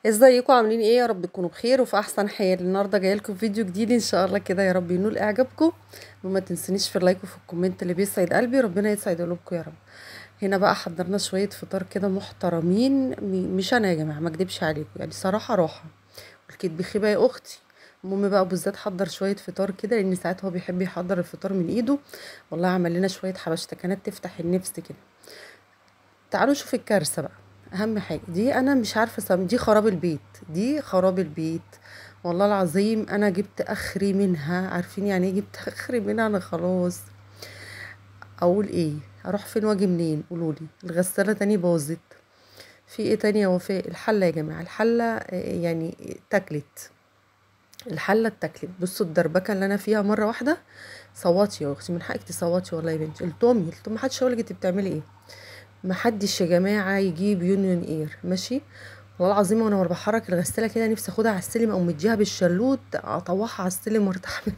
ازيكم عاملين ايه يا رب تكونوا بخير وفي احسن حال النهارده جايه لكم فيديو جديد ان شاء الله كده يا رب ينول اعجابكم وما تنسونيش في اللايك وفي الكومنت اللي بيسعد قلبي ربنا يسعد قلوبكم يا رب هنا بقى حضرنا شويه فطار كده محترمين م- مش انا يا جماعه ما اكدبش عليكم يعني صراحه راحه والكدب خيبه يا اختي المهم بقى ابو زياد حضر شويه فطار كده لان ساعات هو بيحب يحضر الفطار من ايده والله عمل لنا شويه حبشتكنات تفتح النفس كده تعالوا نشوف الكارثه بقى اهم حاجه دي انا مش عارفه سم دي خراب البيت دي خراب البيت والله العظيم انا جبت اخري منها عارفين يعني ايه جبت اخري منها انا خلاص اقول ايه اروح فين واجي منين قولولي الغساله تاني باظت في ايه تاني يا وفاء الحله يا جماعه الحله آه، يعني اتاكلت الحله اتاكلت بصوا الدربكه اللي انا فيها مره واحده صوتي يا اختي من حقك تصوتي والله يا بنتي قلت امي قلت ما حدش هيقول لك انت بتعملي ايه محدش يا جماعه يجيب يونيون اير ماشي والله العظيم وانا وانا بحرك الغساله كده نفسي اخدها على السلم او مديها بالشلوت اطوحها على السلم وارتاح منها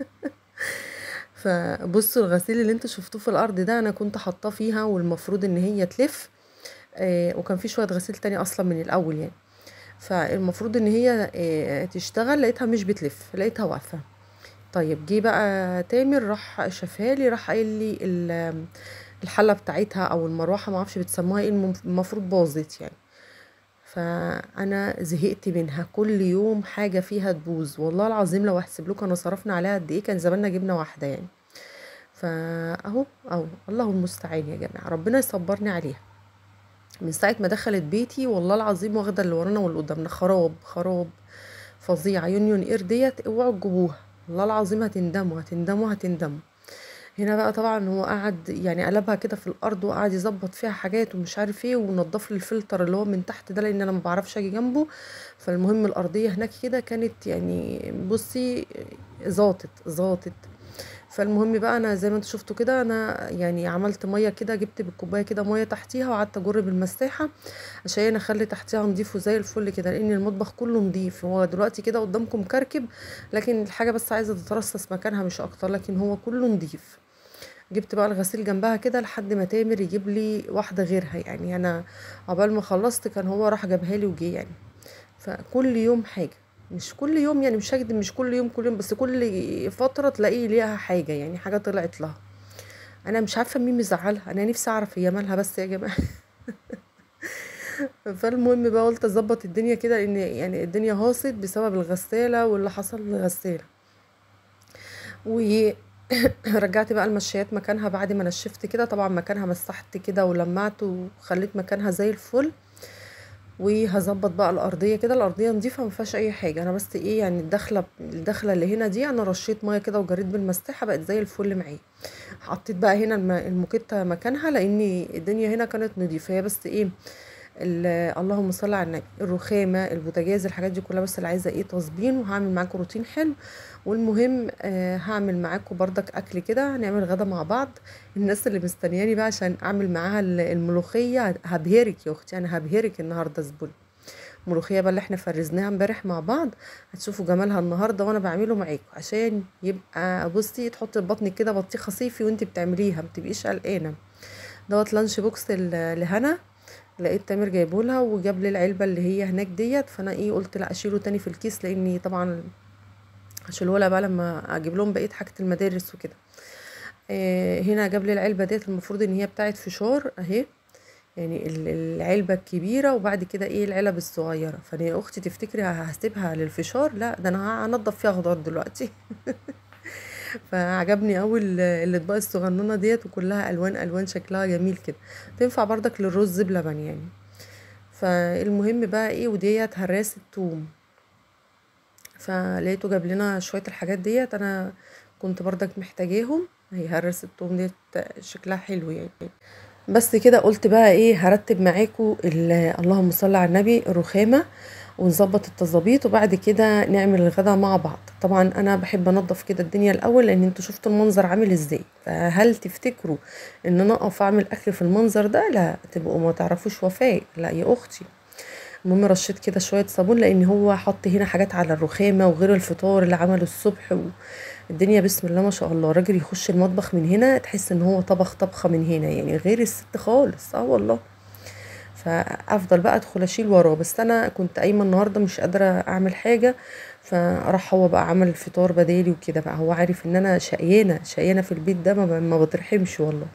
فبصوا الغسيل اللي انتوا شفتوه في الارض ده انا كنت حاطاه فيها والمفروض ان هي تلف آه وكان في شويه غسيل تاني اصلا من الاول يعني فالمفروض ان هي آه تشتغل لقيتها مش بتلف لقيتها واقفه طيب جه بقى تامر راح شافها لي راح قايل لي ال- الحله بتاعتها او المروحه ما اعرفش بتسموها ايه المف- المفروض باظت يعني فانا زهقت منها كل يوم حاجه فيها تبوظ والله العظيم لو احسب لكم انا صرفنا عليها قد ايه كان زماننا جبنا واحده يعني فاهو اهو الله المستعان يا جماعه ربنا يصبرني عليها من ساعه ما دخلت بيتي والله العظيم واخده اللي ورانا واللي قدامنا خراب خراب فظيعه يونيون اير ديت اوعوا تجيبوها والله العظيم هتندموا هتندموا هتندموا هنا بقى طبعا هو قعد يعني قلبها كده في الارض وقعد يظبط فيها حاجات ومش عارف ايه ونضف لي الفلتر اللي هو من تحت ده لان انا ما بعرفش اجي جنبه فالمهم الارضيه هناك كده كانت يعني بصي زاطت زاطت فالمهم بقى انا زي ما انتوا شفتوا كده انا يعني عملت ميه كده جبت بالكوبايه كده ميه تحتيها وقعدت اجر بالمساحه عشان اخلي تحتيها نضيف وزي الفل كده لان المطبخ كله نضيف هو دلوقتي كده قدامكم كركب لكن الحاجه بس عايزه تترصص مكانها مش اكتر لكن هو كله نضيف جبت بقى الغسيل جنبها كده لحد ما تامر يجيب لي واحده غيرها يعني انا عقبال ما خلصت كان هو راح جابها لي وجه يعني فكل يوم حاجه مش كل يوم يعني مش هكدب مش كل يوم كل يوم بس كل فتره تلاقيه ليها حاجه يعني حاجه طلعت لها انا مش عارفه مين مزعلها انا نفسي اعرف هي مالها بس يا جماعه فالمهم بقى قلت اظبط الدنيا كده ان يعني الدنيا هاصت بسبب الغساله واللي حصل للغساله ورجعت بقى المشايات مكانها بعد ما نشفت كده طبعا مكانها مسحت كده ولمعت وخليت مكانها زي الفل وهظبط بقى الارضيه كده الارضيه نظيفه ما فيهاش اي حاجه انا بس ايه يعني الدخله الدخله اللي هنا دي انا رشيت ميه كده وجريت بالمساحه بقت زي الفل معايا حطيت بقى هنا الم- الموكيته مكانها لان الدنيا هنا كانت نظيفه هي بس ايه ال- اللهم صل على النبي الرخامه البوتاجاز الحاجات دي كلها بس اللي عايزه ايه تصبين وهعمل معاكم روتين حلو والمهم آه هعمل معاكم بردك اكل كده هنعمل غدا مع بعض الناس اللي مستنياني بقى عشان اعمل معاها ال- الملوخيه هبهرك يا اختي انا هبهرك النهارده زبون الملوخيه بقى اللي احنا فرزناها امبارح مع بعض هتشوفوا جمالها النهارده وانا بعمله معاكم عشان يبقى بصي تحطي في بطنك كده بطيخه صيفي وانت بتعمليها ما تبقيش قلقانه دوت لانش بوكس ل- لهنا لقيت تامر جايبولها وجاب لي العلبه اللي هي هناك ديت فانا ايه قلت لا اشيله تاني في الكيس لاني طبعا هشيلهولها بقى لما اجيب لهم بقيه حاجه المدارس وكده آه هنا جاب لي العلبه ديت المفروض ان هي بتاعت فشار اهي يعني ال- العلبه الكبيره وبعد كده ايه العلب الصغيره فانا يا اختي تفتكري هسيبها للفشار لا ده انا هنضف فيها خضار دلوقتي فعجبني قوي ال- الاطباق الصغننه ديت وكلها الوان الوان شكلها جميل كده تنفع بردك للرز بلبن يعني فالمهم بقى ايه وديت هراسه توم فلقيته جاب لنا شويه الحاجات ديت انا كنت بردك محتاجاهم هي هراسه التوم ديت شكلها حلو يعني بس كده قلت بقى ايه هرتب معاكم ال- اللهم صل على النبي الرخامه ونظبط التظابيط وبعد كده نعمل الغدا مع بعض طبعا انا بحب انضف كده الدنيا الاول لان انتوا شفتوا المنظر عامل ازاي فهل تفتكروا ان انا اقف اعمل اكل في المنظر ده لا تبقوا ما تعرفوش وفاء لا يا اختي المهم رشيت كده شويه صابون لان هو حط هنا حاجات على الرخامه وغير الفطار اللي عمله الصبح الدنيا بسم الله ما شاء الله راجل يخش المطبخ من هنا تحس ان هو طبخ طبخه من هنا يعني غير الست خالص اه والله فافضل بقى ادخل اشيل وراه بس انا كنت قايمه النهارده مش قادره اعمل حاجه فراح هو بقى عمل الفطار بدالي وكده بقى هو عارف ان انا شقيانه شقيانه في البيت ده ما, ما بترحمش والله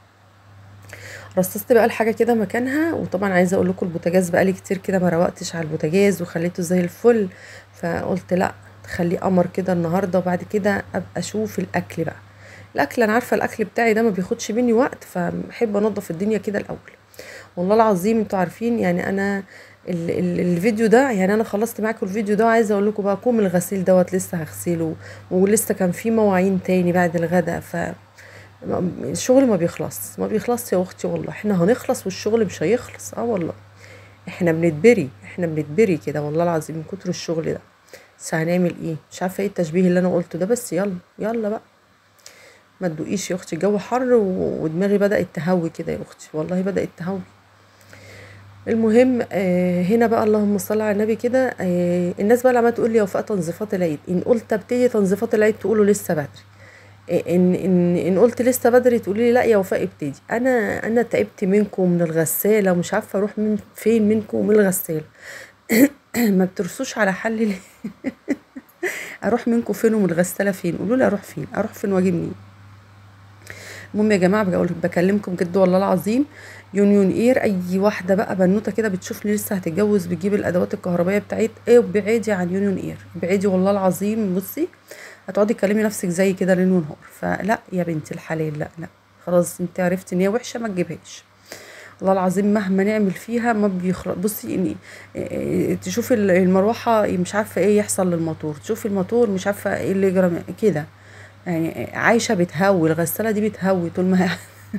رصصت بقى الحاجه كده مكانها وطبعا عايزه اقول لكم البوتاجاز بقى لي كتير كده ما روقتش على البوتاجاز وخليته زي الفل فقلت لا تخليه قمر كده النهارده وبعد كده ابقى اشوف الاكل بقى الاكل انا عارفه الاكل بتاعي ده ما بياخدش مني وقت فبحب انضف الدنيا كده الاول والله العظيم انتوا عارفين يعني انا ال ال الفيديو ده يعني انا خلصت معاكم الفيديو ده وعايزه اقول لكم بقى كوم الغسيل دوت لسه هغسله ولسه كان في مواعين تاني بعد الغداء ف الشغل ما بيخلص ما بيخلص يا اختي والله احنا هنخلص والشغل مش هيخلص اه والله احنا بنتبري احنا بنتبري كده والله العظيم من كتر الشغل ده بس هنعمل ايه مش عارفه ايه التشبيه اللي انا قلته ده بس يلا يلا بقى ما تدوقيش يا اختي الجو حر ودماغي بدات تهوي كده يا اختي والله بدات تهوي المهم آه هنا بقى اللهم صل على النبي كده آه الناس بقى لما تقول لي وفاء تنظيفات العيد ان قلت ابتدي تنظيفات العيد تقولوا لسه بدري ان ان ان قلت لسه بدري تقولي لي لا يا وفاء ابتدي انا انا تعبت منكم من الغساله ومش عارفه اروح من فين منكم من الغساله ما بترسوش على حل ليه اروح منكم فين ومن الغساله فين قولوا لي اروح فين اروح فين واجي منين المهم يا جماعه بقول بكلمكم جد والله العظيم يونيون اير اي واحده بقى بنوته كده بتشوفني لسه هتتجوز بتجيب الادوات الكهربائيه بتاعت ايه وبعيدي عن يونيون اير بعيدي والله العظيم بصي هتقعدي تكلمي نفسك زي كده ليل ونهار فلا يا بنتي الحلال لا لا خلاص انت عرفتي ان هي وحشه ما تجيبهاش والله العظيم مهما نعمل فيها ما بيخلص بصي اني إيه تشوفي المروحه مش عارفه ايه يحصل للموتور تشوفي الموتور مش عارفه ايه اللي يجرى كده يعني عايشه بتهوي الغساله دي بتهوي طول ما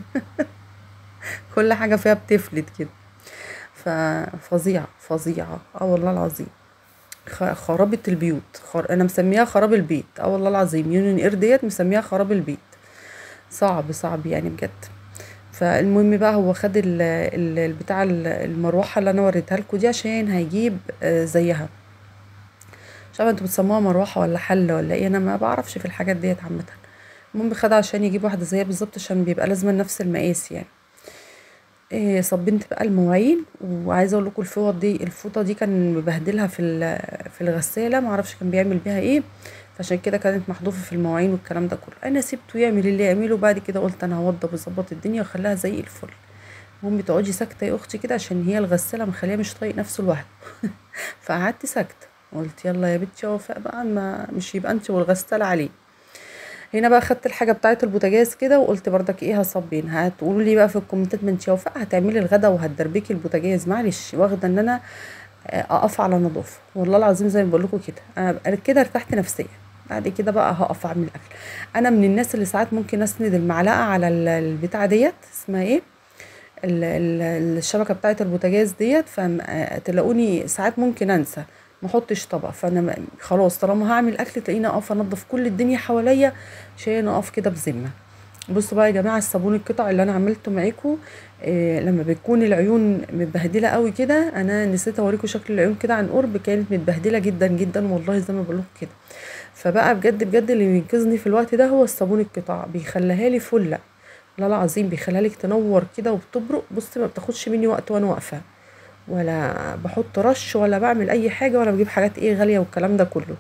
كل حاجه فيها بتفلت كده ففظيعه فظيعه اه والله العظيم خرابة البيوت خر... انا مسميها خراب البيت اه والله العظيم يونيون اير ديت مسميها خراب البيت صعب صعب يعني بجد فالمهم بقى هو خد ال... ال... بتاع المروحه اللي انا وريتها لكم دي عشان هيجيب زيها مش عارفه انتوا بتسموها مروحه ولا حل ولا ايه انا ما بعرفش في الحاجات ديت عامه المهم خدها عشان يجيب واحده زيها بالظبط عشان بيبقى لازم نفس المقاس يعني إيه صبنت بقى المواعين وعايزه اقول لكم الفوط دي الفوطه دي كان مبهدلها في في الغساله ما اعرفش كان بيعمل بيها ايه فعشان كده كانت محذوفه في المواعين والكلام ده كله انا سبته يعمل اللي يعمله بعد كده قلت انا هوضب واظبط الدنيا واخليها زي الفل المهم تقعدي ساكته يا اختي كده عشان هي الغساله مخليها مش طايق نفسه لوحده فقعدت ساكته قلت يلا يا بنتي يا وفاء بقى ما مش يبقى انت والغساله عليه هنا بقى خدت الحاجه بتاعه البوتاجاز كده وقلت بردك ايه هصبين هتقولوا لي بقى في الكومنتات من وفاء هتعملي الغدا وهتدربكي البوتاجاز معلش واخده ان انا اقف على نظافه والله العظيم زي ما بقول لكم كده انا كده ارتحت نفسيا بعد كده بقى هقف اعمل اكل انا من الناس اللي ساعات ممكن اسند المعلقه على البتاع ديت اسمها ايه الشبكه بتاعه البوتاجاز ديت فتلاقوني ساعات ممكن انسى ما احطش طبق فانا خلاص طالما هعمل اكل تلاقيني اقف انضف كل الدنيا حواليا عشان اقف كده بذمه بصوا بقى يا جماعه الصابون القطع اللي انا عملته معاكم إيه لما بتكون العيون متبهدله قوي كده انا نسيت اوريكم شكل العيون كده عن قرب كانت متبهدله جدا جدا والله زي ما بقول لكم كده فبقى بجد بجد اللي بينقذني في الوقت ده هو الصابون القطع بيخليها لي فله والله العظيم بيخليها لك تنور كده وبتبرق بصي ما بتاخدش مني وقت وانا واقفه ولا بحط رش ولا بعمل اي حاجه ولا بجيب حاجات ايه غاليه والكلام ده كله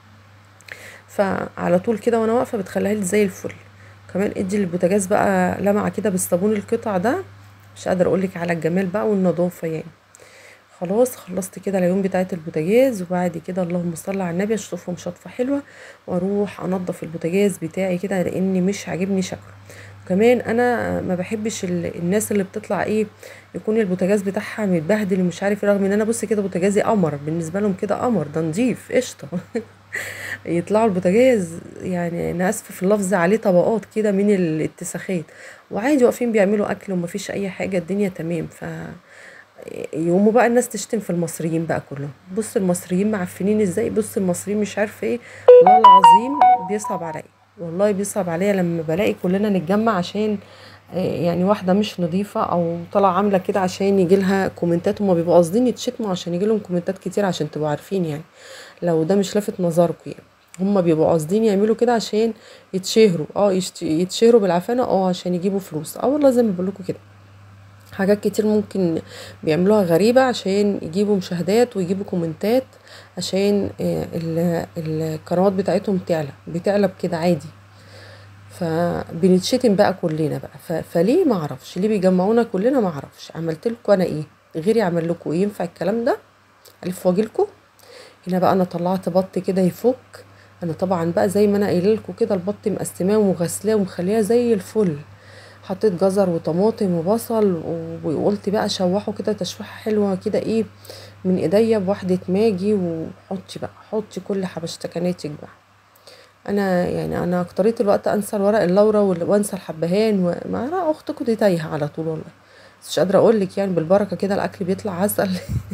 فعلى طول كده وانا واقفه بتخليها لي زي الفل كمان ادي البوتاجاز بقى لمعه كده بالصابون القطع ده مش قادره اقولك على الجمال بقى والنظافه يعني خلاص خلصت كده العيون بتاعه البوتاجاز وبعد كده اللهم صل على النبي اشطفهم شطفه حلوه واروح انضف البوتاجاز بتاعي كده لاني مش عاجبني شكله كمان انا ما بحبش الناس اللي بتطلع ايه يكون البوتاجاز بتاعها متبهدل ومش عارف رغم ان انا بص كده بوتاجازي قمر بالنسبه لهم كده قمر ده نضيف قشطه يطلعوا البوتاجاز يعني انا اسفه في اللفظ عليه طبقات كده من الاتساخات وعادي واقفين بيعملوا اكل ومفيش اي حاجه الدنيا تمام ف يقوموا بقى الناس تشتم في المصريين بقى كلهم بص المصريين معفنين ازاي بص المصريين مش عارفه ايه والله العظيم بيصعب عليا والله بيصعب عليا لما بلاقي كلنا نتجمع عشان يعني واحدة مش نظيفة او طالعة عاملة كده عشان يجي لها كومنتات هما بيبقوا قاصدين يتشتموا عشان يجي لهم كومنتات كتير عشان تبقوا عارفين يعني لو ده مش لافت نظركم يعني هما بيبقوا قاصدين يعملوا كده عشان يتشهروا اه يتشهروا بالعفانة اه عشان يجيبوا فلوس اه والله زي ما بقول لكم كده حاجات كتير ممكن بيعملوها غريبة عشان يجيبوا مشاهدات ويجيبوا كومنتات عشان آه، ال- القنوات بتاعتهم تعلى بتعلى بكده عادي فبنتشتم بقى كلنا بقى ف... فليه ما اعرفش ليه بيجمعونا كلنا ما اعرفش عملت لكم انا ايه غيري عمل لكم ايه ينفع الكلام ده الف واجيلكم هنا بقى انا طلعت بط كده يفك انا طبعا بقى زي ما انا قايله لكم كده البط مقسماه ومغسلاه ومخليها زي الفل حطيت جزر وطماطم وبصل و- وقلت بقى اشوحه كده تشويحه حلوه كده ايه من ايديا بواحده ماجي وحطي بقى حطي كل حبشتكناتك بقى انا يعني انا اكتريت الوقت انسى الورق اللورا وال- وانسى الحبهان وما لا اختكم دي تايهه على طول والله بس مش قادره اقول لك يعني بالبركه كده الاكل بيطلع عسل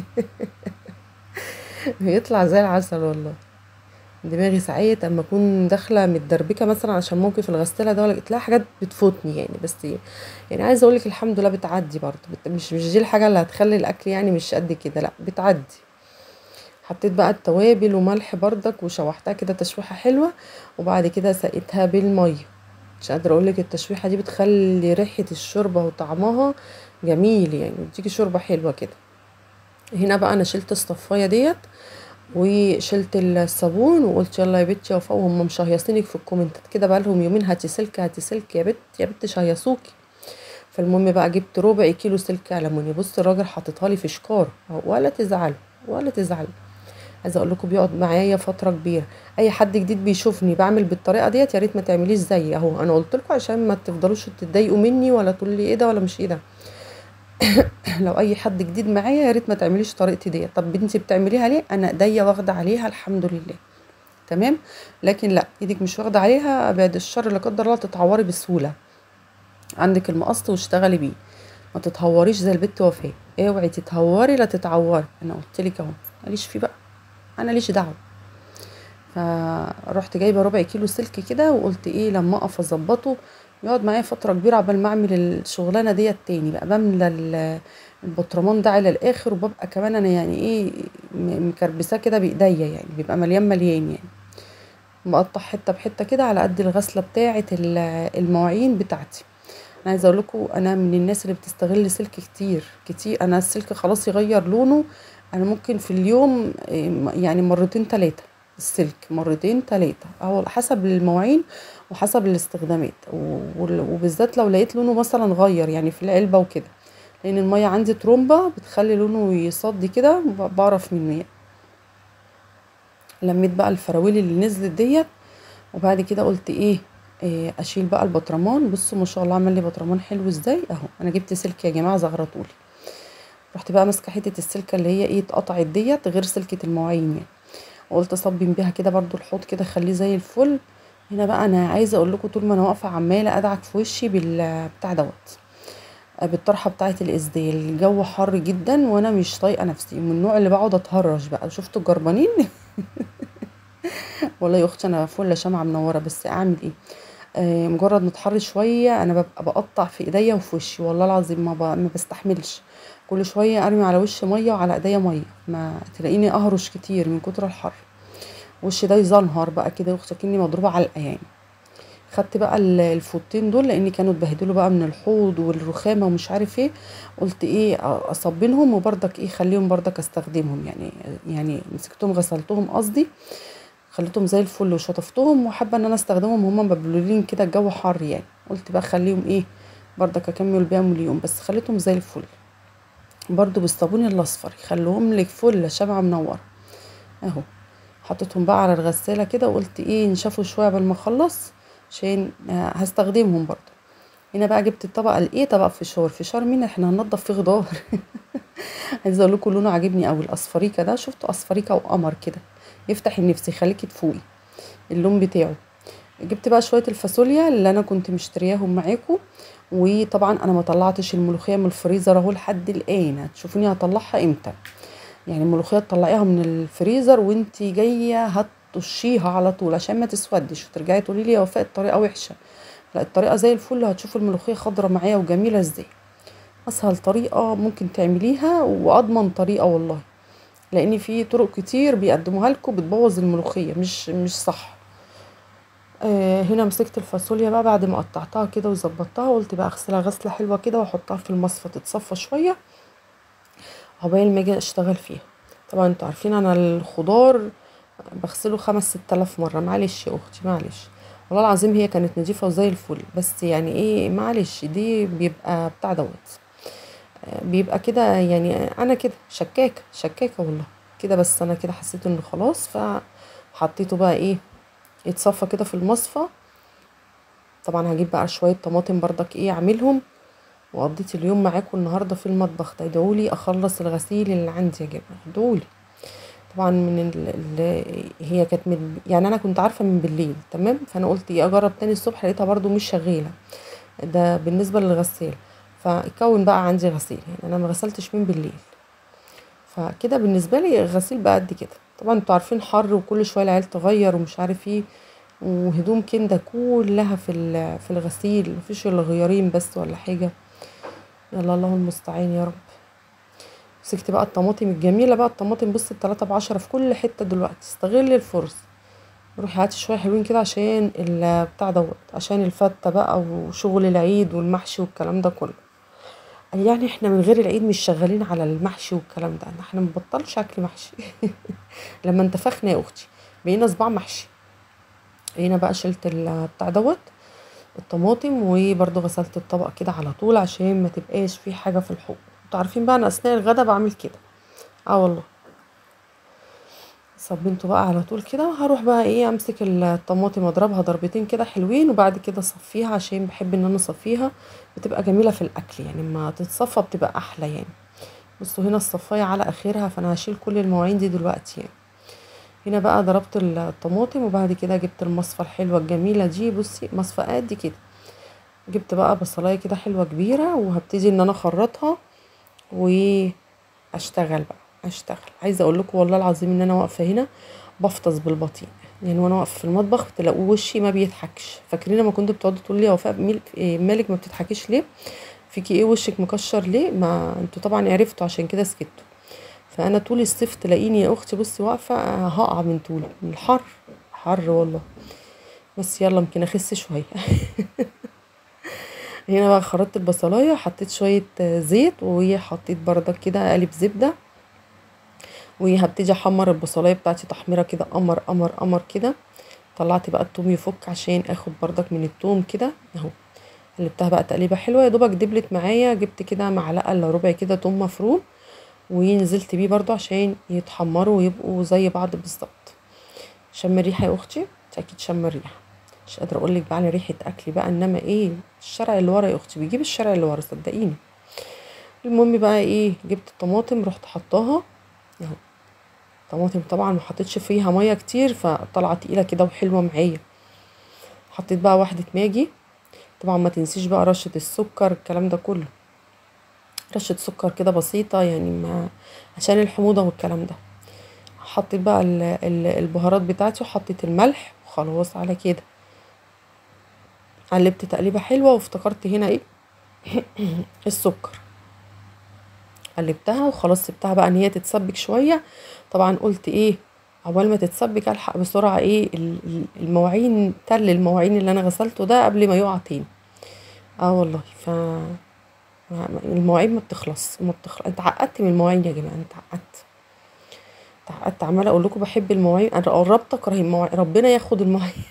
بيطلع زي العسل والله دماغي ساعات اما اكون داخله متدربكه مثلا عشان موقف الغساله ده ولا تلاقي حاجات بتفوتني يعني بس يعني عايزه اقول لك الحمد لله بتعدي برضه بت... مش مش دي الحاجه اللي هتخلي الاكل يعني مش قد كده لا بتعدي حطيت بقى التوابل وملح بردك وشوحتها كده تشويحه حلوه وبعد كده سقيتها بالميه مش قادره اقول لك التشويحه دي بتخلي ريحه الشوربه وطعمها جميل يعني بتيجي شوربه حلوه كده هنا بقى انا شلت الصفايه ديت وشلت الصابون وقلت يلا يا بنتي وفاء وهم مشهيصينك في الكومنتات كده بقى لهم يومين هاتي سلك هاتي سلك يا بت يا بت شهيصوكي فالمهم بقى جبت ربع كيلو سلك ألموني بص الراجل حاططها لي في شكار أهو، ولا تزعلوا ولا تزعلوا عايزه اقول لكم بيقعد معايا فتره كبيره اي حد جديد بيشوفني بعمل بالطريقه ديت يا ريت ما تعمليش زيي اهو انا قلت لكم عشان ما تفضلوش تتضايقوا مني ولا تقولوا لي ايه ده ولا مش ايه ده لو اي حد جديد معايا يا ريت ما تعمليش طريقتي ديت طب انتي بتعمليها ليه انا ايديا واخده عليها الحمد لله تمام لكن لا ايدك مش واخده عليها بعد الشر لا قدر الله تتعوري بسهوله عندك المقص واشتغلي بيه ما تتهوريش زي البت وفاء اوعي تتهوري لا تتعوري انا قلت لك اهو ماليش فيه بقى انا ليش دعوه فرحت جايبه ربع كيلو سلك كده وقلت ايه لما اقف اظبطه يقعد معايا فتره كبيره عقبال ما اعمل الشغلانه ديت تاني بقى بملى ال- البطرمان ده على الاخر وببقى كمان انا يعني ايه م- مكربساه كده بايديا يعني بيبقى مليان مليان يعني بقطع حته بحته كده على قد الغسله بتاعه ال- المواعين بتاعتي انا عايزه اقول لكم انا من الناس اللي بتستغل سلك كتير كتير انا السلك خلاص يغير لونه انا ممكن في اليوم إيه، يعني مرتين تلاتة السلك مرتين تلاتة او حسب المواعين وحسب الاستخدامات و- وال- وبالذات لو لقيت لونه مثلا غير يعني في العلبة وكده لان المية عندي ترومبة بتخلي لونه يصدي كده ب- بعرف منه يعني لميت بقى الفراويل اللي نزلت ديت وبعد كده قلت ايه إيه، اشيل بقى البطرمان بصوا ما شاء الله عمل لي بطرمان حلو ازاي اهو انا جبت سلك يا جماعه زغرطولي رحت بقى ماسكه حته السلكه اللي هي ايه اتقطعت ديت غير سلكه المواعين يعني وقلت اصبن بيها كده برضو الحوض كده اخليه زي الفل هنا بقى انا عايزه اقول لكم طول ما انا واقفه عماله ادعك في وشي بالبتاع دوت بالطرحه بتاعه الاسدال الجو حر جدا وانا مش طايقه نفسي من النوع اللي بقعد اتهرش بقى شفتوا الجربانين والله يا اختي انا فله شمعه منوره بس اعمل ايه آه مجرد ما اتحر شويه انا ببقى بقطع في ايديا وفي وشي والله العظيم ما, ب... ما بستحملش كل شويه ارمي على وشي ميه وعلى ايديا ميه ما تلاقيني اهرش كتير من كتر الحر وشي ده يزنهر بقى كده يا كأني مضروبه علقه يعني خدت بقى ال- الفوطين دول لان كانوا اتبهدلوا بقى من الحوض والرخامه ومش عارف ايه قلت ايه أ- اصبنهم وبرضك ايه خليهم برضك استخدمهم يعني يعني مسكتهم غسلتهم قصدي خليتهم زي الفل وشطفتهم وحابه ان انا استخدمهم هما مبلولين كده الجو حر يعني قلت بقى خليهم ايه برضك اكمل بيهم اليوم بس خليتهم زي الفل برضو بالصابون الاصفر يخلوهم لك فل شمعة منورة اهو حطيتهم بقى على الغسالة كده وقلت ايه نشفوا شوية قبل ما اخلص عشان آه، هستخدمهم برضو هنا بقى جبت الطبق الايه طبق فشار فشار مين احنا هننضف فيه خضار عايزه اقول لكم لونه عاجبني قوي الاصفريكه ده شفتوا اصفريكه وقمر كده يفتح النفس يخليكي تفوقي اللون بتاعه جبت بقى شويه الفاصوليا اللي انا كنت مشترياهم معاكم وطبعا انا ما طلعتش الملوخيه من الفريزر اهو لحد الان هتشوفوني هطلعها امتى يعني الملوخيه تطلعيها من الفريزر وانتي جايه هتطشيها على طول عشان ما تسودش وترجعي تقولي لي يا وفاء الطريقه وحشه لا الطريقه زي الفل هتشوفوا الملوخيه خضره معايا وجميله ازاي اسهل طريقه ممكن تعمليها واضمن طريقه والله لان في طرق كتير بيقدموها لكم بتبوظ الملوخيه مش مش صح آه هنا مسكت الفاصوليا بقى بعد ما قطعتها كده وظبطتها قلت بقى اغسلها غسله حلوه كده واحطها في المصفى تتصفى شويه عقبال ما اجي اشتغل فيها طبعا انتوا عارفين انا الخضار بغسله خمس ست الاف مره معلش يا اختي معلش والله العظيم هي كانت نضيفه وزي الفل بس يعني ايه معلش دي بيبقى بتاع دوت آه، بيبقى كده يعني انا كده شكاكه شكاكه والله كده بس انا كده حسيت انه خلاص فحطيته بقى ايه يتصفى كده في المصفى طبعا هجيب بقى شويه طماطم بردك ايه اعملهم وقضيت اليوم معاكم النهارده في المطبخ تدعولي اخلص الغسيل اللي عندي يا جماعه ادعولي طبعا من ال ال هي كانت من يعني انا كنت عارفه من بالليل تمام فانا قلت ايه اجرب تاني الصبح لقيتها برضو مش شغاله ده بالنسبه للغسال فكون بقى عندي غسيل يعني انا ما غسلتش من بالليل فكده بالنسبه لي الغسيل بقى قد كده طبعا انتوا عارفين حر وكل شويه العيال تغير ومش عارف ايه وهدوم كنده كلها في ال- في الغسيل مفيش الا غيارين بس ولا حاجه يلا الله المستعان يا رب مسكت بقى الطماطم الجميله بقى الطماطم بص التلاتة بعشرة في كل حته دلوقتي استغل الفرصه روحي هاتي شويه حلوين كده عشان ال- بتاع دوت عشان الفته بقى وشغل العيد والمحشي والكلام ده كله قال يعني احنا من غير العيد مش شغالين على المحشي والكلام ده احنا مبطلش اكل محشي لما انتفخنا يا اختي بقينا صباع محشي هنا بقى شلت ال- بتاع دوت الطماطم وبرضو غسلت الطبق كده على طول عشان ما تبقاش في حاجه في الحوض انتوا عارفين بقى انا اثناء الغدا بعمل كده اه والله صبنته بقى على طول كده وهروح بقى ايه امسك الطماطم اضربها ضربتين كده حلوين وبعد كده اصفيها عشان بحب ان انا اصفيها بتبقى جميله في الاكل يعني ما تتصفى بتبقى احلى يعني بصوا هنا الصفايه على اخرها فانا هشيل كل المواعين دي دلوقتي يعني هنا بقى ضربت الطماطم وبعد كده جبت المصفى الحلوه الجميله دي بصي مصفى قد كده جبت بقى بصلايه كده حلوه كبيره وهبتدي ان انا اخرطها واشتغل بقى اشتغل عايزه اقول لكم والله العظيم ان انا واقفه هنا بفطس بالبطيء يعني وانا واقفه في المطبخ تلاقوا وشي ما بيضحكش فاكرين لما كنت بتقعدوا تقولوا لي يا وفاء ميل- إيه مالك ما بتضحكيش ليه فيكي ايه وشك مكشر ليه ما انتوا طبعا عرفتوا عشان كده سكتوا فانا طول الصيف تلاقيني يا اختي بصي واقفه آه، هقع من طول من الحر حر والله بس يلا يمكن اخس شويه هنا بقى خرطت البصلايه حطيت شويه آه، زيت وحطيت بردك كده قالب زبده وهبتدي احمر البصلايه بتاعتي تحميره كده قمر قمر قمر كده طلعت بقى التوم يفك عشان اخد بردك من التوم كده اهو قلبتها بقى تقليبه حلوه يا دوبك دبلت معايا جبت كده معلقه الا ربع كده توم مفروم ونزلت بيه برضو عشان يتحمروا ويبقوا زي بعض بالظبط شم الريحه يا اختي انت اكيد شم الريحه مش قادره اقول لك بقى على ريحه اكلي بقى انما ايه الشارع اللي ورا يا اختي بيجيب الشارع اللي ورا صدقيني المهم بقى ايه جبت الطماطم رحت حطاها اهو طماطم طبعا ما حطيتش فيها ميه كتير فطلعت تقيله كده وحلوه معايا حطيت بقى واحده ماجي طبعا ما تنسيش بقى رشه السكر الكلام ده كله رشه سكر كده بسيطه يعني ما عشان الحموضه والكلام ده حطيت بقى ال- ال- البهارات بتاعتي وحطيت الملح وخلاص على كده قلبت تقليبه حلوه وافتكرت هنا ايه السكر قلبتها وخلاص سبتها بقى ان هي تتسبك شويه طبعا قلت ايه عقبال ما تتسبك الحق بسرعه ايه ال- ال- المواعين تل المواعين اللي انا غسلته ده قبل ما يقع تاني اه والله ف ما- ما- المواعين ما بتخلص ما بتخلص انت عقدت من المواعين يا جماعه انت عقدت عقدت عماله اقول لكم بحب المواعين انا قربت اكره المواعين ربنا ياخد المواعين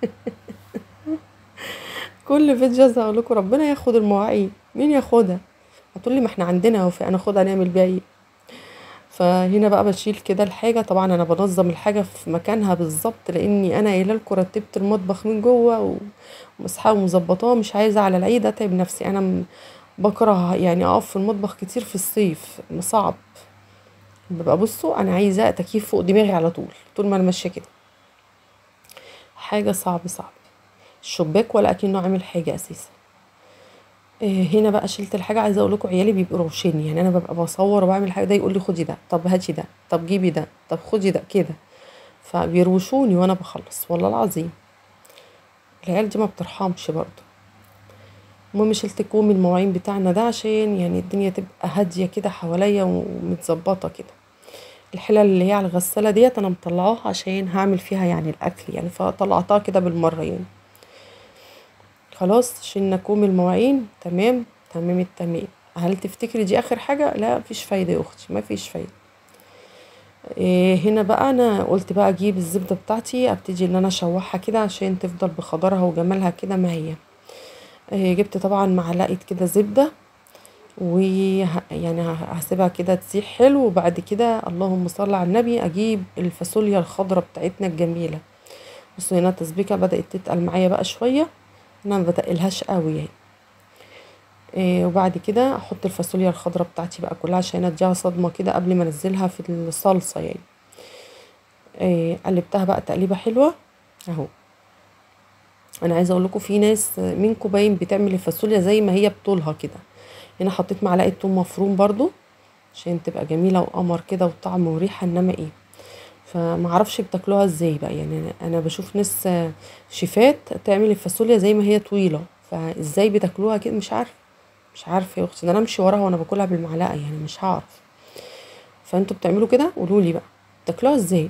كل فيديو اقول لكم ربنا ياخد المواعين مين ياخدها هتقولي ما احنا عندنا اهو فناخدها نعمل بيها ايه فهنا بقى بشيل كده الحاجه طبعا انا بنظم الحاجه في مكانها بالظبط لاني انا قايله لكم رتبت المطبخ من جوه و- ومسحاه ومظبطاه مش عايزه على العيد اتعب نفسي انا م- بكره يعني اقف في المطبخ كتير في الصيف صعب ببقى بصوا انا عايزه تكييف فوق دماغي على طول طول ما انا ماشيه كده حاجه صعب صعب الشباك ولا اكنه عامل حاجه اساسا إيه هنا بقى شلت الحاجه عايزه اقول لكم عيالي بيبقوا روشين يعني انا ببقى بصور وبعمل حاجه ده يقول لي خدي ده طب هاتي ده طب جيبي ده طب خدي ده كده فبيروشوني وانا بخلص والله العظيم العيال دي ما بترحمش برضه المهم شلت كوم المواعين بتاعنا ده عشان يعني الدنيا تبقى هاديه كده حواليا ومتظبطه كده الحلل اللي هي على الغساله ديت انا مطلعاها عشان هعمل فيها يعني الاكل يعني فطلعتها كده بالمره يعني خلاص شلنا كوم المواعين تمام تمام التمام هل تفتكري دي اخر حاجه لا مفيش فايده يا اختي مفيش فايده إيه هنا بقى انا قلت بقى اجيب الزبده بتاعتي ابتدي ان انا اشوحها كده عشان تفضل بخضرها وجمالها كده ما هي إيه جبت طبعا معلقه كده زبده ويعني هسيبها كده تسيح حلو وبعد كده اللهم صل على النبي اجيب الفاصوليا الخضراء بتاعتنا الجميله بصوا هنا التسبيكه بدات تتقل معايا بقى شويه انا ما بتقلهاش قوي يعني إيه وبعد كده احط الفاصوليا الخضراء بتاعتي بقى كلها عشان اديها صدمه كده قبل ما انزلها في الصلصه يعني إيه قلبتها بقى تقليبه حلوه اهو انا عايزه اقول لكم في ناس منكم باين بتعمل الفاصوليا زي ما هي بطولها كده هنا حطيت معلقه توم مفروم برضو عشان تبقى جميله وقمر كده وطعم وريحه انما ايه فمعرفش بتاكلوها ازاي بقى يعني انا بشوف ناس شيفات تعمل الفاصوليا زي ما هي طويله فازاي بتاكلوها كده مش عارفه مش عارفه يا اختي ده انا امشي وراها وانا باكلها بالمعلقه يعني مش هعرف فانتوا بتعملوا كده قولوا لي بقى بتاكلوها ازاي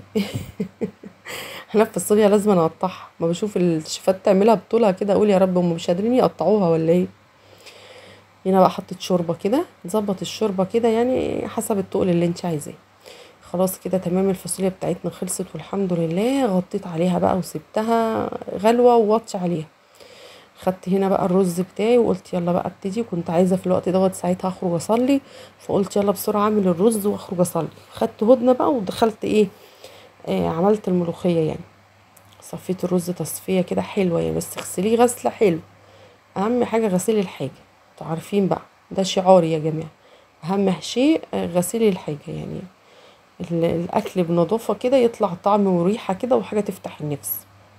انا الفاصوليا لازم اقطعها ما بشوف الشيفات تعملها بطولها كده اقول يا رب هم مش قادرين يقطعوها ولا ايه هنا بقى حطيت شوربه كده نظبط الشوربه كده يعني حسب التقل اللي انت عايزاه خلاص كده تمام الفاصوليا بتاعتنا خلصت والحمد لله غطيت عليها بقى وسبتها غلوه ووطي عليها خدت هنا بقى الرز بتاعي وقلت يلا بقى ابتدي كنت عايزه في الوقت دوت ساعتها اخرج اصلي فقلت يلا بسرعه اعمل الرز واخرج اصلي خدت هدنه بقى ودخلت ايه آه عملت الملوخيه يعني صفيت الرز تصفيه كده حلوه يعني بس اغسليه غسله حلو اهم حاجه غسيل الحاجه انتوا عارفين بقى ده شعاري يا جماعه اهم شيء غسيل الحاجه يعني الاكل بنظافه كده يطلع طعم وريحه كده وحاجه تفتح النفس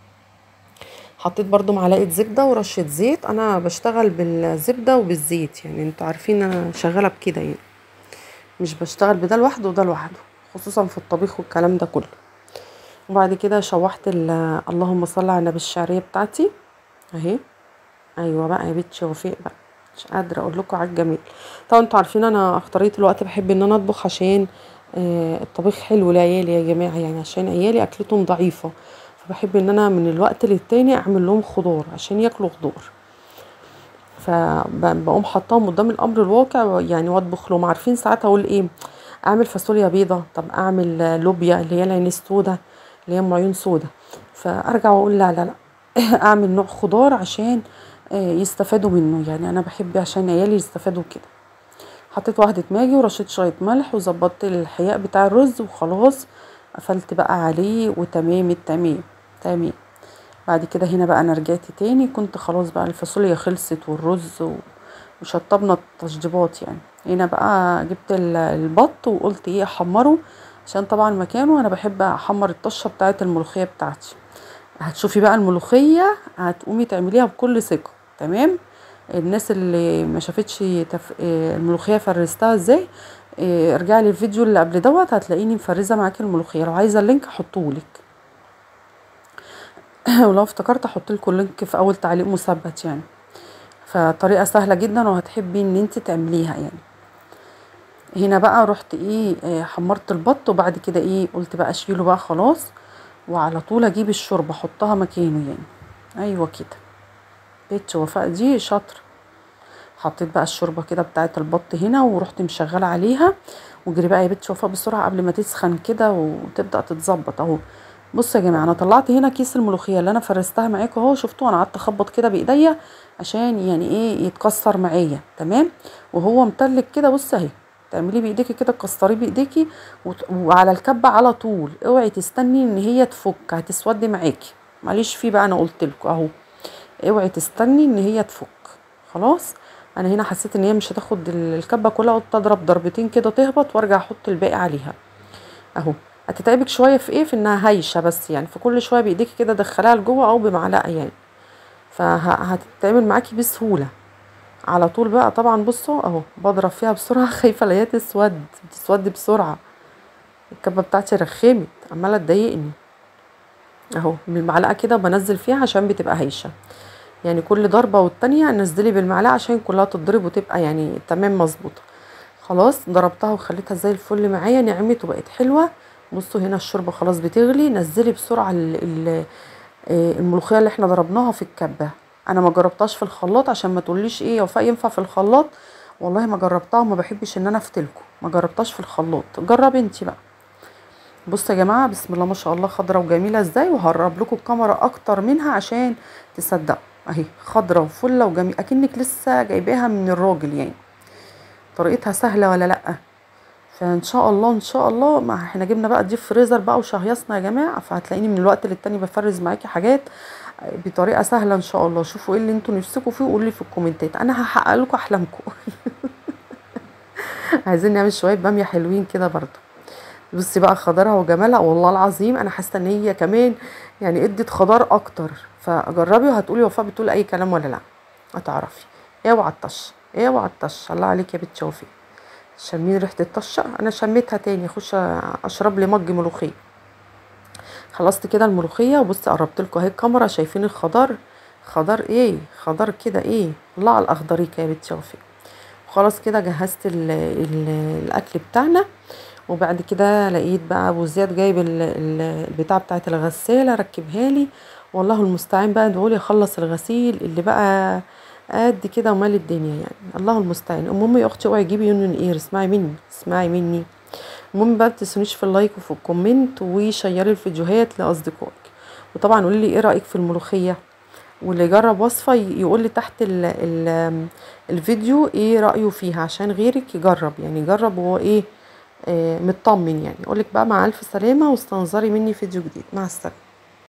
حطيت برضو معلقه زبده ورشه زيت انا بشتغل بالزبده وبالزيت يعني انتوا عارفين انا شغاله بكده يعني مش بشتغل بده لوحده وده لوحده خصوصا في الطبيخ والكلام ده كله وبعد كده شوحت اللهم صل على النبي الشعريه بتاعتي اهي ايوه بقى يا بنت وفاء بقى مش قادره اقول لكم على الجمال طبعا انتوا عارفين انا اكتريه الوقت بحب ان انا اطبخ عشان آه الطبيخ حلو لعيالي يا جماعه يعني عشان عيالي اكلتهم ضعيفه فبحب ان انا من الوقت للتاني اعمل لهم خضار عشان ياكلوا خضار فبقوم حطاهم قدام الامر الواقع يعني واطبخ لهم عارفين ساعات اقول ايه اعمل فاصوليا بيضه طب اعمل لوبيا اللي هي العين السودا اللي هي ام عيون سودا فارجع واقول لا لا لا اعمل نوع خضار عشان يستفادوا منه يعني انا بحب عشان عيالي يستفادوا كده حطيت واحدة ماجي ورشيت شوية ملح وظبطت الحياء بتاع الرز وخلاص قفلت بقى عليه وتمام التمام تمام بعد كده هنا بقى انا رجعت تاني كنت خلاص بقى الفاصوليا خلصت والرز وشطبنا التشطيبات يعني هنا بقى جبت البط وقلت ايه احمره عشان طبعا مكانه انا بحب احمر الطشه بتاعه الملوخيه بتاعتي هتشوفي بقى الملوخيه هتقومي تعمليها بكل ثقه تمام الناس اللي ما شافتش تف... الملوخيه فرستها ازاي ارجعي للفيديو اللي قبل دوت هتلاقيني مفرزه معاكي الملوخيه لو عايزه اللينك احطهولك ولو افتكرت احط لكم اللينك في اول تعليق مثبت يعني فطريقه سهله جدا وهتحبي ان انت تعمليها يعني هنا بقى رحت ايه حمرت البط وبعد كده ايه قلت بقى اشيله بقى خلاص وعلى طول اجيب الشوربه احطها مكانه يعني ايوه كده بيت وفاء دي شاطره حطيت بقى الشوربه كده بتاعه البط هنا ورحت مشغله عليها واجري بقى يا بنت وفاء بسرعه قبل ما تسخن كده وتبدا تتظبط اهو بصوا يا جماعه انا طلعت هنا كيس الملوخيه اللي انا فرستها معاكم اهو شفتوا انا قعدت اخبط كده بايديا عشان يعني ايه يتكسر معايا تمام وهو متلج كده بص اهي تعمليه بايديكي كده تكسريه بايديكي وعلى الكبه على طول اوعي تستني ان هي تفك هتسودي معاكي معلش فيه بقى انا قلت لكم اهو اوعي تستني ان هي تفك خلاص انا هنا حسيت ان هي مش هتاخد الكبه كلها قلت اضرب ضربتين كده تهبط وارجع احط الباقي عليها اهو هتتعبك شويه في ايه في انها هايشه بس يعني فكل شويه بايديكي كده دخليها لجوه او بمعلقه يعني فهتتعمل معاكي بسهوله على طول بقى طبعا بصوا اهو بضرب فيها بسرعه خايفه الاقيها تسود بتسود بسرعه الكبه بتاعتي رخمت عماله تضايقني اهو بالمعلقه كده بنزل فيها عشان بتبقى هايشه يعني كل ضربه والتانية انزلي بالمعلقه عشان كلها تتضرب وتبقى يعني تمام مظبوطه خلاص ضربتها وخليتها زي الفل معايا نعمت وبقت حلوه بصوا هنا الشوربه خلاص بتغلي نزلي بسرعه ال ال الملوخيه اللي احنا ضربناها في الكبه انا ما جربتهاش في الخلاط عشان ما تقوليش ايه يا وفاء ينفع في الخلاط والله ما جربتها وما بحبش ان انا افتلكم ما جربتهاش في الخلاط جربي انتي بقى بصوا يا جماعه بسم الله ما شاء الله خضره وجميله ازاي وهقرب لكم الكاميرا اكتر منها عشان تصدقوا اهي خضره وفله وجميله اكنك لسه جايباها من الراجل يعني طريقتها سهله ولا لا فان شاء الله ان شاء الله ما احنا جبنا بقى دي فريزر بقى وشهيصنا يا جماعه فهتلاقيني من الوقت للتاني بفرز معاكي حاجات بطريقه سهله ان شاء الله شوفوا ايه اللي انتوا نفسكم فيه وقولوا لي في الكومنتات انا هحقق لكم احلامكم عايزين نعمل شويه باميه حلوين كده برضو بصي بقى خضرها وجمالها والله العظيم انا حاسه ان هي كمان يعني ادت خضار اكتر فجربي وهتقولي وفاء بتقول اي كلام ولا لا هتعرفي اوعى الطش اوعى الطش الله عليك يا بنت شوفي شمين ريحه الطشه انا شميتها تاني اخش اشرب لي مج ملوخيه خلصت كده الملوخيه وبصي قربت لكم اهي الكاميرا شايفين الخضار خضار ايه خضار كده ايه الله على الاخضريكه يا بنت شوفي خلاص كده جهزت ال ال الاكل بتاعنا وبعد كده لقيت بقى ابو زياد جايب البتاع بتاعت الغساله ركبها لي والله المستعان بقى ادعولي اخلص الغسيل اللي بقى قد كده ومال الدنيا يعني الله المستعان المهم يا اختي اوعي جيبي يونيون اير اسمعي مني اسمعي مني المهم بقى متنسونيش في اللايك وفي الكومنت وشيري الفيديوهات لاصدقائك وطبعا قولي لي ايه رايك في الملوخيه واللي يجرب وصفه يقول لي تحت ال ال الفيديو ايه رايه فيها عشان غيرك يجرب يعني يجرب وهو ايه آه مطمن يعني اقولك بقى مع الف سلامه واستنظري مني فيديو جديد مع السلامه